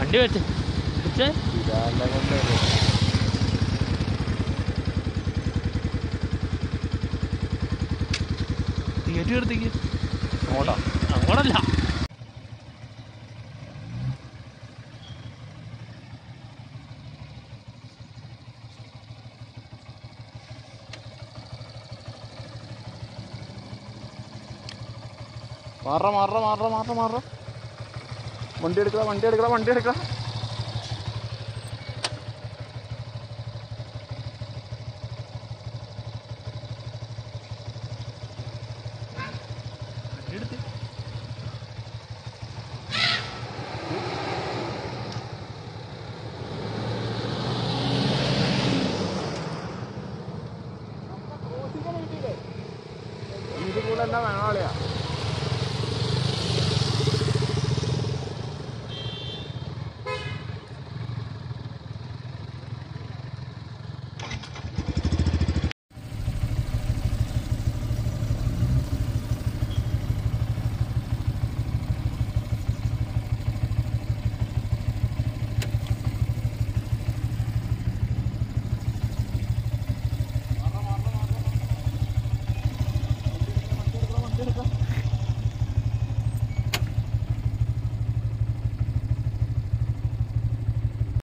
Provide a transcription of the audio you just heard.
വണ്ടി വെച്ച് വെച്ചേ ഇതാരെല്ലാം കൊണ്ടുവരും തിയേറ്റർ എടുത്തേക്ക് അങ്ങോട്ടാ അങ്ങോട്ടല്ല മാറ മാറ മാറ മാറ മാറ വണ്ടി എടുക്കടാ വണ്ടി എടുക്കടാ വണ്ടി എടുക്കടാ വണ്ടി എടുത്ത് ഇത് കൂടെ എന്നാ വേണോ